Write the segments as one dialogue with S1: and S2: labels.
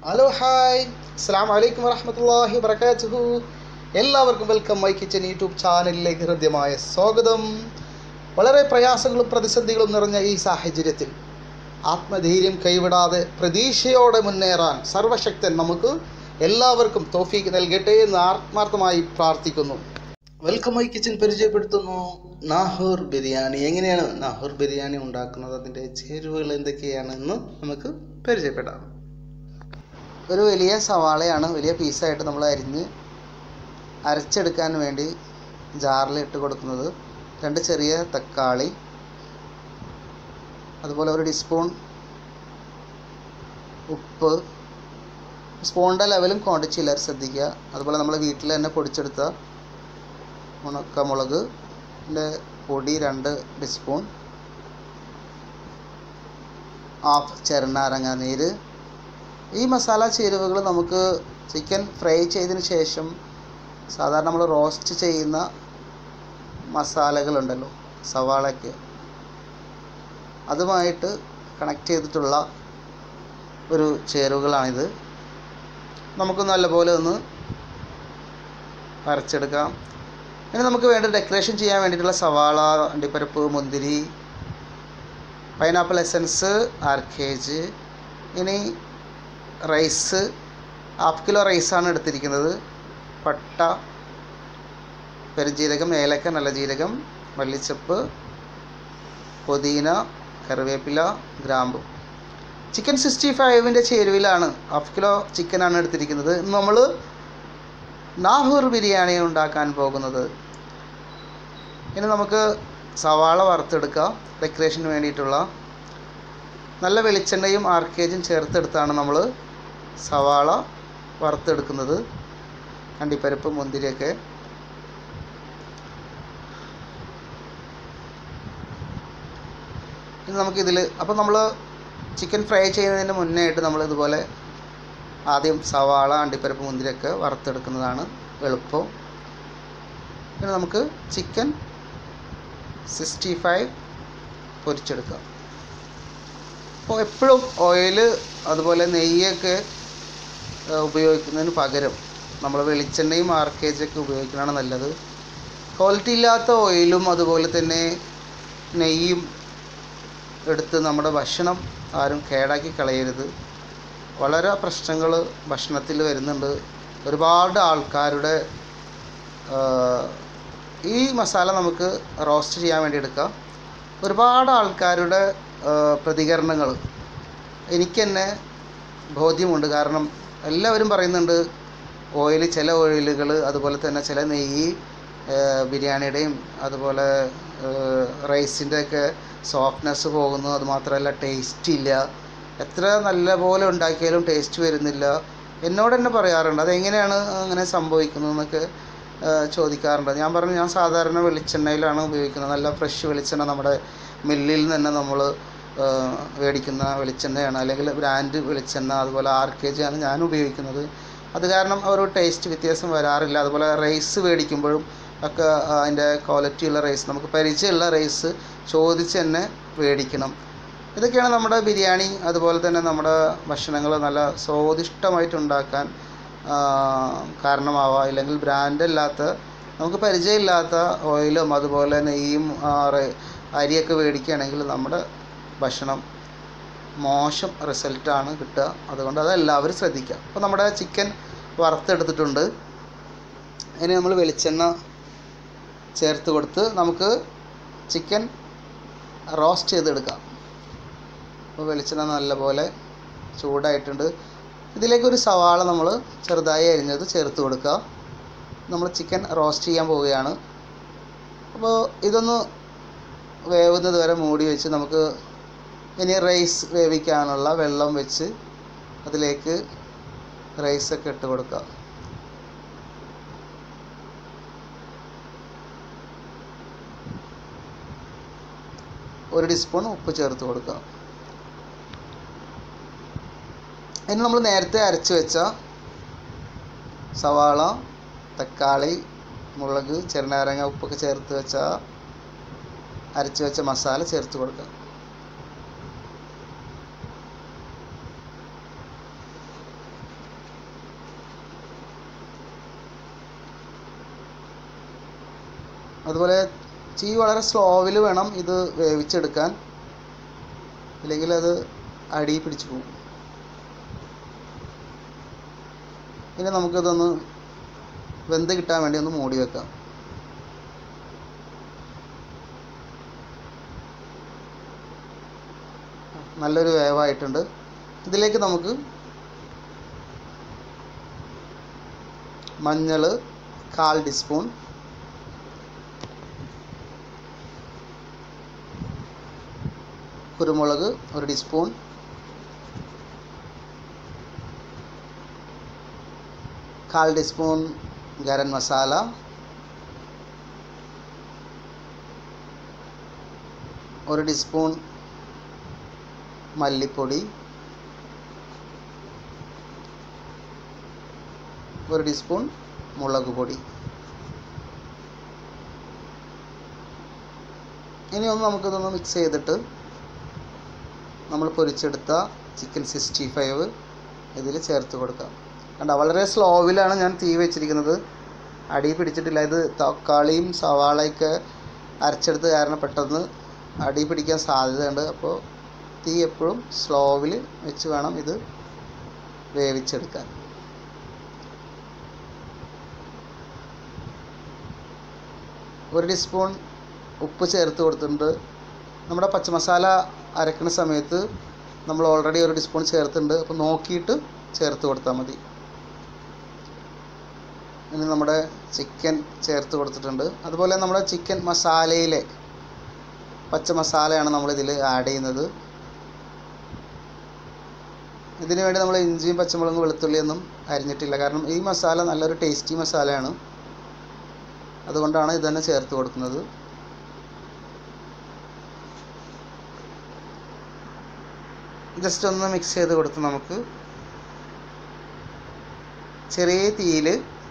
S1: hello hi അസ്സാം വലൈക്കും വറഹമത്തല്ലാഹി വബർക്കാത്തുഹു എല്ലാവർക്കും വെൽക്കം മൈ കിച്ചൻ യൂട്യൂബ് ചാനലിലേക്ക് ഹൃദ്യമായ സ്വാഗതം വളരെ പ്രയാസങ്ങളും പ്രതിസന്ധികളും നിറഞ്ഞ ഈ സാഹചര്യത്തിൽ ആത്മധൈര്യം കൈവിടാതെ പ്രതീക്ഷയോടെ മുന്നേറാൻ സർവശക്തൻ നമുക്ക് എല്ലാവർക്കും തോഫീക്ക് നൽകട്ടെ എന്ന് ആത്മാർത്ഥമായി പ്രാർത്ഥിക്കുന്നു വെൽക്കം മൈ കിച്ചൻ പരിചയപ്പെടുത്തുന്നു നാഹൂർ ബിരിയാണി എങ്ങനെയാണ് നാഹൂർ ബിരിയാണി ഉണ്ടാക്കുന്നത് അതിൻ്റെ ചേരുവകൾ എന്തൊക്കെയാണെന്ന് നമുക്ക് പരിചയപ്പെടാം ഒരു വലിയ സവാളയാണ് വലിയ പീസായിട്ട് നമ്മൾ അരിഞ്ഞ് അരച്ചെടുക്കാൻ വേണ്ടി ജാറിൽ ഇട്ട് കൊടുക്കുന്നത് രണ്ട് ചെറിയ തക്കാളി അതുപോലെ ഒരു ടീസ്പൂൺ ഉപ്പ് സ്പൂണിൻ്റെ ലെവലും ക്വാണ്ടിറ്റി എല്ലാവരും ശ്രദ്ധിക്കുക അതുപോലെ നമ്മൾ വീട്ടിൽ തന്നെ പൊടിച്ചെടുത്ത ഉണക്കമുളക് ൻ്റെ പൊടി രണ്ട് ടീസ്പൂൺ ഹാഫ് ചെറുനാരങ്ങ നീര് ഈ മസാല ചേരുവകൾ നമുക്ക് ചിക്കൻ ഫ്രൈ ചെയ്തതിന് ശേഷം സാധാരണ നമ്മൾ റോസ്റ്റ് ചെയ്യുന്ന മസാലകളുണ്ടല്ലോ സവാളയ്ക്ക് അതുമായിട്ട് കണക്ട് ചെയ്തിട്ടുള്ള ഒരു ചേരുവകളാണിത് നമുക്ക് നല്ലപോലെ ഒന്ന് അരച്ചെടുക്കാം ഇനി നമുക്ക് വേണ്ട ഡെക്കറേഷൻ ചെയ്യാൻ വേണ്ടിയിട്ടുള്ള സവാള അണ്ടിപ്പരിപ്പ് മുന്തിരി pineapple essence R K G ഇനി റൈസ് ഹാഫ് കിലോ റൈസാണ് എടുത്തിരിക്കുന്നത് പട്ട പെരുംജീരകം ഏലക്ക നല്ല ജീരകം മല്ലിച്ചപ്പ് പുതിന കറിവേപ്പില ഗ്രാമ്പു ചിക്കൻ സിക്സ്റ്റി ഫൈവിൻ്റെ ചേരുവയിലാണ് ഹാഫ് കിലോ ചിക്കനാണ് എടുത്തിരിക്കുന്നത് ഇന്ന് നമ്മൾ നാഹൂർ ബിരിയാണി ഉണ്ടാക്കാൻ പോകുന്നത് ഇനി നമുക്ക് സവാള വറുത്തെടുക്കാം ഡെക്കറേഷന് വേണ്ടിയിട്ടുള്ള നല്ല വെളിച്ചെണ്ണയും ആർക്കേജും ചേർത്തെടുത്താണ് നമ്മൾ സവാള വറുത്തെടുക്കുന്നത് അണ്ടിപ്പരിപ്പ് മുന്തിരിയൊക്കെ ഇനി നമുക്കിതിൽ അപ്പോൾ നമ്മൾ ചിക്കൻ ഫ്രൈ ചെയ്യുന്നതിന് മുന്നേ ആയിട്ട് നമ്മൾ ഇതുപോലെ ആദ്യം സവാള അണ്ടിപ്പരിപ്പ് മുന്തിരിയൊക്കെ വറുത്തെടുക്കുന്നതാണ് എളുപ്പം പിന്നെ നമുക്ക് ചിക്കൻ സിക്സ്റ്റി ഫൈവ് പൊരിച്ചെടുക്കാം അപ്പോൾ എപ്പോഴും ഓയിൽ അതുപോലെ നെയ്യൊക്കെ ഉപയോഗിക്കുന്നതിന് പകരം നമ്മൾ വെളിച്ചെണ്ണയും ആർക്കേജൊക്കെ ഉപയോഗിക്കുന്നതാണ് നല്ലത് ക്വാളിറ്റി ഇല്ലാത്ത ഓയിലും അതുപോലെ തന്നെ നെയ്യും എടുത്ത് നമ്മുടെ ഭക്ഷണം ആരും കേടാക്കി കളയരുത് വളരെ പ്രശ്നങ്ങൾ ഭക്ഷണത്തിൽ വരുന്നുണ്ട് ഒരുപാട് ആൾക്കാരുടെ ഈ മസാല നമുക്ക് റോസ്റ്റ് ചെയ്യാൻ വേണ്ടി എടുക്കാം ഒരുപാട് ആൾക്കാരുടെ പ്രതികരണങ്ങൾ എനിക്ക് തന്നെ ബോധ്യമുണ്ട് കാരണം എല്ലാവരും പറയുന്നുണ്ട് ഓയിൽ ചില ഓയിലുകൾ അതുപോലെ തന്നെ ചില നെയ്യ് ബിരിയാണിയുടെയും അതുപോലെ റൈസിൻ്റെ ഒക്കെ സോഫ്റ്റ്നെസ് പോകുന്നു അതുമാത്രമല്ല ടേസ്റ്റ് ഇല്ല എത്ര നല്ല പോലെ ഉണ്ടാക്കിയാലും ടേസ്റ്റ് വരുന്നില്ല എന്നോട് തന്നെ പറയാറുണ്ട് അതെങ്ങനെയാണ് അങ്ങനെ സംഭവിക്കുന്നതെന്നൊക്കെ ചോദിക്കാറുണ്ട് ഞാൻ പറഞ്ഞു ഞാൻ സാധാരണ വെളിച്ചെണ്ണയിലാണ് ഉപയോഗിക്കുന്നത് നല്ല ഫ്രഷ് വെളിച്ചെണ്ണ നമ്മുടെ മില്ലിൽ നിന്ന് തന്നെ നമ്മൾ മേടിക്കുന്ന വെളിച്ചെണ്ണയാണ് അല്ലെങ്കിൽ ബ്രാൻഡ് വെളിച്ചെണ്ണ അതുപോലെ ആർ കെ ജി ആണ് ഞാൻ ഉപയോഗിക്കുന്നത് അത് കാരണം ഒരു ടേസ്റ്റ് വ്യത്യാസം വരാറില്ല അതുപോലെ റൈസ് മേടിക്കുമ്പോഴും ഒക്കെ അതിൻ്റെ ക്വാളിറ്റിയുള്ള റൈസ് നമുക്ക് പരിചയമുള്ള റൈസ് ചോദിച്ച് തന്നെ മേടിക്കണം ഇതൊക്കെയാണ് നമ്മുടെ ബിരിയാണി അതുപോലെ തന്നെ നമ്മുടെ ഭക്ഷണങ്ങൾ നല്ല സ്വാദിഷ്ടമായിട്ട് ഉണ്ടാക്കാൻ കാരണമാവുക ഇല്ലെങ്കിൽ ബ്രാൻഡ് അല്ലാത്ത നമുക്ക് പരിചയമില്ലാത്ത ഓയിലും അതുപോലെ നെയ്യും അരിയൊക്കെ മേടിക്കുകയാണെങ്കിൽ നമ്മുടെ ഭക്ഷണം മോശം റിസൾട്ടാണ് കിട്ടുക അതുകൊണ്ട് അതെല്ലാവരും ശ്രദ്ധിക്കുക അപ്പോൾ നമ്മുടെ ചിക്കൻ വറുത്തെടുത്തിട്ടുണ്ട് ഇനി നമ്മൾ വെളിച്ചെണ്ണ ചേർത്ത് കൊടുത്ത് നമുക്ക് ചിക്കൻ റോസ്റ്റ് ചെയ്തെടുക്കാം അപ്പോൾ വെളിച്ചെണ്ണ നല്ലപോലെ ചൂടായിട്ടുണ്ട് ഇതിലേക്ക് ഒരു സവാള നമ്മൾ ചെറുതായി അരിഞ്ഞത് ചേർത്ത് കൊടുക്കുക നമ്മൾ ചിക്കൻ റോസ്റ്റ് ചെയ്യാൻ പോവുകയാണ് അപ്പോൾ ഇതൊന്ന് വേവുന്നത് വരെ മൂടി വെച്ച് നമുക്ക് ഇനി റൈസ് വേവിക്കാനുള്ള വെള്ളം വെച്ച് അതിലേക്ക് റൈസൊക്കെ ഇട്ട് കൊടുക്കുക ഒരു ടീസ്പൂൺ ഉപ്പ് ചേർത്ത് കൊടുക്കുക ഇനി നമ്മൾ നേരത്തെ അരച്ച് വെച്ച സവാള തക്കാളി മുളക് ചെറുനാരങ്ങ ഉപ്പൊക്കെ ചേർത്ത് വെച്ച അരച്ച് വെച്ച മസാല ചേർത്ത് കൊടുക്കുക അതുപോലെ തീ വളരെ സ്ലോവിൽ വേണം ഇത് വേവിച്ചെടുക്കാൻ ഇല്ലെങ്കിൽ അത് അടി പിടിച്ചു പോകും ഇനി നമുക്കിതൊന്ന് വെന്ത് കിട്ടാൻ വേണ്ടി ഒന്ന് മൂടി വെക്കാം നല്ലൊരു വേവായിട്ടുണ്ട് ഇതിലേക്ക് നമുക്ക് മഞ്ഞൾ കാൽ ടീസ്പൂൺ കുരുമുളക് ഒരു ടീസ്പൂൺ കാൽ ടീസ്പൂൺ ഗരം മസാല ഒരു ടീസ്പൂൺ മല്ലിപ്പൊടി ഒരു ടീസ്പൂൺ മുളക് പൊടി ഇനി ഒന്ന് നമുക്കിതൊന്ന് മിക്സ് ചെയ്തിട്ട് നമ്മൾ പൊരിച്ചെടുത്ത ചിക്കൻ സിക്സ്റ്റി ഫൈവ് ഇതിൽ ചേർത്ത് കൊടുക്കാം കണ്ട വളരെ സ്ലോവിലാണ് ഞാൻ തീ വെച്ചിരിക്കുന്നത് അടി പിടിച്ചിട്ടില്ല ഇത് തക്കാളിയും സവാളയൊക്കെ അരച്ചെടുത്ത് കാരണം പെട്ടെന്ന് അടി പിടിക്കാൻ സാധ്യതയുണ്ട് അപ്പോൾ തീ എപ്പോഴും സ്ലോവിൽ വെച്ച് വേണം ഇത് വേവിച്ചെടുക്കാൻ ഒരു ടീസ്പൂൺ ഉപ്പ് ചേർത്ത് കൊടുത്തിട്ടുണ്ട് നമ്മുടെ പച്ചമസാല അരക്കുന്ന സമയത്ത് നമ്മൾ ഓൾറെഡി ഒരു ടീസ്പൂൺ ചേർത്തിട്ടുണ്ട് അപ്പോൾ നോക്കിയിട്ട് ചേർത്ത് കൊടുത്താൽ മതി ഇനി നമ്മുടെ ചിക്കൻ ചേർത്ത് കൊടുത്തിട്ടുണ്ട് അതുപോലെ നമ്മുടെ ചിക്കൻ മസാലയിലെ പച്ച മസാലയാണ് നമ്മളിതിൽ ആഡ് ചെയ്യുന്നത് ഇതിന് വേണ്ടി നമ്മൾ ഇഞ്ചിയും പച്ചമുളകും വെളുത്തുള്ളിയൊന്നും അരിഞ്ഞിട്ടില്ല കാരണം ഈ മസാല നല്ലൊരു ടേസ്റ്റി മസാലയാണ് അതുകൊണ്ടാണ് ഇത് തന്നെ ചേർത്ത് കൊടുക്കുന്നത് ജസ്റ്റ് ഒന്ന് മിക്സ് ചെയ്ത് കൊടുത്ത് നമുക്ക് ചെറിയ തീയിൽ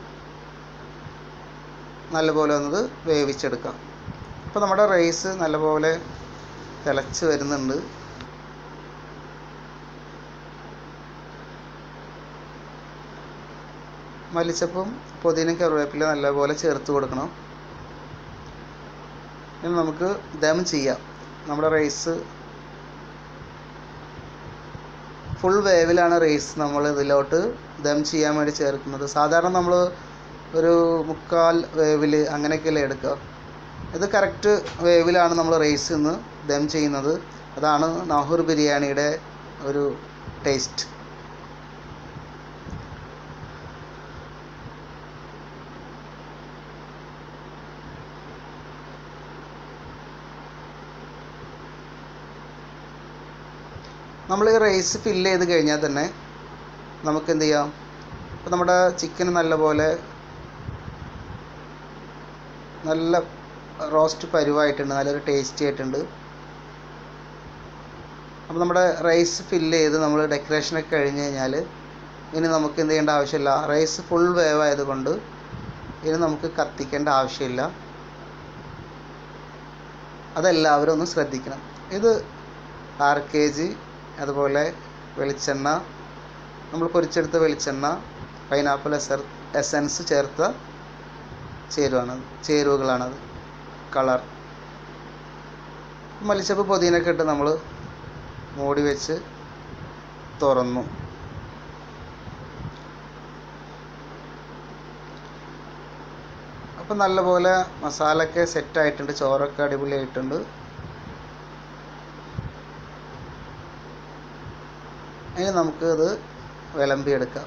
S1: നല്ലപോലെ ഒന്നത് വേവിച്ചെടുക്കാം അപ്പോൾ നമ്മുടെ റൈസ് നല്ലപോലെ തിളച്ച് വരുന്നുണ്ട് മല്ലിച്ചപ്പും പുതിന കറിവേപ്പില നല്ലപോലെ ചേർത്ത് കൊടുക്കണം ഇനി നമുക്ക് ദം ചെയ്യാം നമ്മുടെ റൈസ് ഫുൾ വേവിലാണ് റൈസ് നമ്മൾ ഇതിലോട്ട് ദം ചെയ്യാൻ വേണ്ടി ചേർക്കുന്നത് സാധാരണ നമ്മൾ ഒരു മുക്കാൽ വേവിൽ അങ്ങനെയൊക്കെയല്ലേ എടുക്കുക ഇത് കറക്റ്റ് വേവിലാണ് നമ്മൾ റൈസ് ഇന്ന് ദം ചെയ്യുന്നത് അതാണ് നാഹൂർ ബിരിയാണിയുടെ ഒരു ടേസ്റ്റ് നമ്മൾ ഈ റൈസ് ഫില്ല് ചെയ്ത് കഴിഞ്ഞാൽ തന്നെ നമുക്ക് എന്ത് ചെയ്യാം ഇപ്പോൾ നമ്മുടെ ചിക്കൻ നല്ലപോലെ നല്ല റോസ്റ്റ് പരുവായിട്ടുണ്ട് നല്ലൊരു ടേസ്റ്റി ആയിട്ടുണ്ട് അപ്പോൾ നമ്മുടെ റൈസ് ഫില്ല് ചെയ്ത് നമ്മൾ ഡെക്കറേഷനൊക്കെ കഴിഞ്ഞ് കഴിഞ്ഞാൽ ഇനി നമുക്ക് എന്ത് ചെയ്യേണ്ട ആവശ്യമില്ല റൈസ് ഫുൾ വേവ് ആയതുകൊണ്ട് ഇനി നമുക്ക് കത്തിക്കേണ്ട ആവശ്യമില്ല അതെല്ലാവരും ഒന്ന് ശ്രദ്ധിക്കണം ഇത് ആറ് കെ ജി അതുപോലെ വെളിച്ചെണ്ണ നമ്മൾ പൊരിച്ചെടുത്ത വെളിച്ചെണ്ണ പൈനാപ്പിൾ എസർ എസൻസ് ചേർത്ത ചേരുവാണത് ചേരുവകളാണത് കളർ മല്ലിച്ചപ്പ് പൊതിനൊക്കെ ഇട്ട് നമ്മൾ മൂടി വെച്ച് തുറന്നു അപ്പം നല്ലപോലെ മസാലയൊക്കെ സെറ്റായിട്ടുണ്ട് ചോറൊക്കെ അടിപൊളിയായിട്ടുണ്ട് ഇനി നമുക്ക് ഇത് വിളമ്പിയെടുക്കാം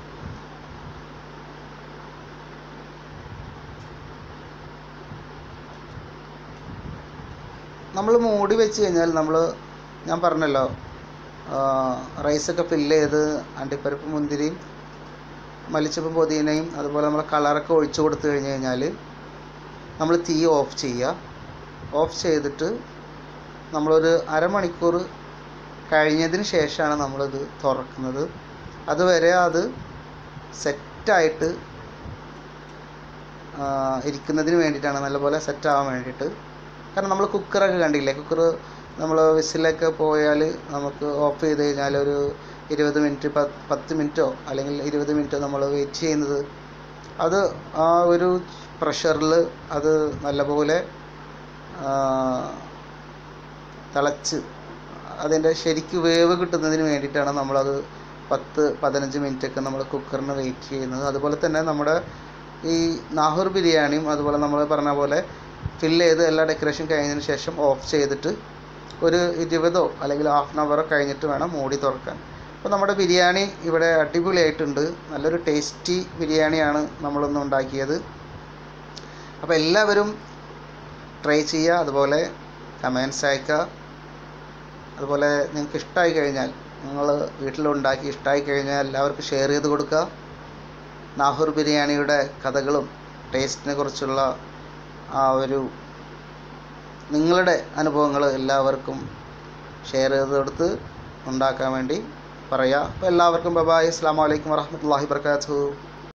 S1: നമ്മൾ മൂടി വെച്ച് കഴിഞ്ഞാൽ നമ്മൾ ഞാൻ പറഞ്ഞല്ലോ റൈസൊക്കെ ഫില്ല് ചെയ്ത് അണ്ടിപ്പരിപ്പ് മുന്തിരിയും മല്ലിച്ചപ്പും പുതിനയും അതുപോലെ നമ്മൾ കളറൊക്കെ ഒഴിച്ചു കൊടുത്തു കഴിഞ്ഞ് കഴിഞ്ഞാൽ നമ്മൾ തീ ഓഫ് ചെയ്യുക ഓഫ് ചെയ്തിട്ട് നമ്മളൊരു അരമണിക്കൂർ കഴിഞ്ഞതിന് ശേഷമാണ് നമ്മളിത് തുറക്കുന്നത് അതുവരെ അത് സെറ്റായിട്ട് ഇരിക്കുന്നതിന് വേണ്ടിയിട്ടാണ് നല്ലപോലെ സെറ്റ് ആവാൻ വേണ്ടിയിട്ട് കാരണം നമ്മൾ കുക്കറൊക്കെ കണ്ടില്ലേ കുക്കർ നമ്മൾ വിസിലൊക്കെ പോയാൽ നമുക്ക് ഓഫ് ചെയ്ത് കഴിഞ്ഞാൽ ഒരു ഇരുപത് മിനിറ്റ് പത്ത് മിനിറ്റോ അല്ലെങ്കിൽ ഇരുപത് മിനിറ്റോ നമ്മൾ വെയിറ്റ് ചെയ്യുന്നത് അത് ആ ഒരു പ്രഷറിൽ അത് നല്ലപോലെ ആ, തിളച്ച് അതിൻ്റെ ശരിക്ക് വേവ് കിട്ടുന്നതിന് വേണ്ടിയിട്ടാണ് നമ്മളത് പത്ത് പതിനഞ്ച് മിനിറ്റൊക്കെ നമ്മൾ കുക്കറിന് വെയിറ്റ് ചെയ്യുന്നത് അതുപോലെ തന്നെ നമ്മുടെ ഈ നാഹൂർ ബിരിയാണിയും അതുപോലെ നമ്മൾ പറഞ്ഞ പോലെ ഫില്ല് ചെയ്ത് എല്ലാ ഡെക്കറേഷൻ കഴിഞ്ഞതിന് ശേഷം ഓഫ് ചെയ്തിട്ട് ഒരു ഇരുപതോ അല്ലെങ്കിൽ ഹാഫ് ആൻ അവറോ കഴിഞ്ഞിട്ട് വേണം മൂടി തുറക്കാൻ അപ്പോൾ നമ്മുടെ ബിരിയാണി ഇവിടെ അടിപൊളിയായിട്ടുണ്ട് നല്ലൊരു ടേസ്റ്റി ബിരിയാണിയാണ് നമ്മളിന്ന് ഉണ്ടാക്കിയത് അപ്പോൾ എല്ലാവരും ട്രൈ ചെയ്യുക അതുപോലെ കമൻസ് അയക്കുക അതുപോലെ നിങ്ങൾക്ക് ഇഷ്ടമായി കഴിഞ്ഞാൽ നിങ്ങൾ വീട്ടിലുണ്ടാക്കി ഇഷ്ടമായി കഴിഞ്ഞാൽ എല്ലാവർക്കും ഷെയർ ചെയ്ത് കൊടുക്കുക നാഹൂർ ബിരിയാണിയുടെ കഥകളും ടേസ്റ്റിനെ കുറിച്ചുള്ള ആ ഒരു നിങ്ങളുടെ അനുഭവങ്ങൾ എല്ലാവർക്കും ഷെയർ ചെയ്ത് കൊടുത്ത് ഉണ്ടാക്കാൻ വേണ്ടി പറയുക അപ്പോൾ എല്ലാവർക്കും ബബായ് അസ്സാം വലൈക്കും വറഹമത്തല്ലാഹി വർക്കാത്തു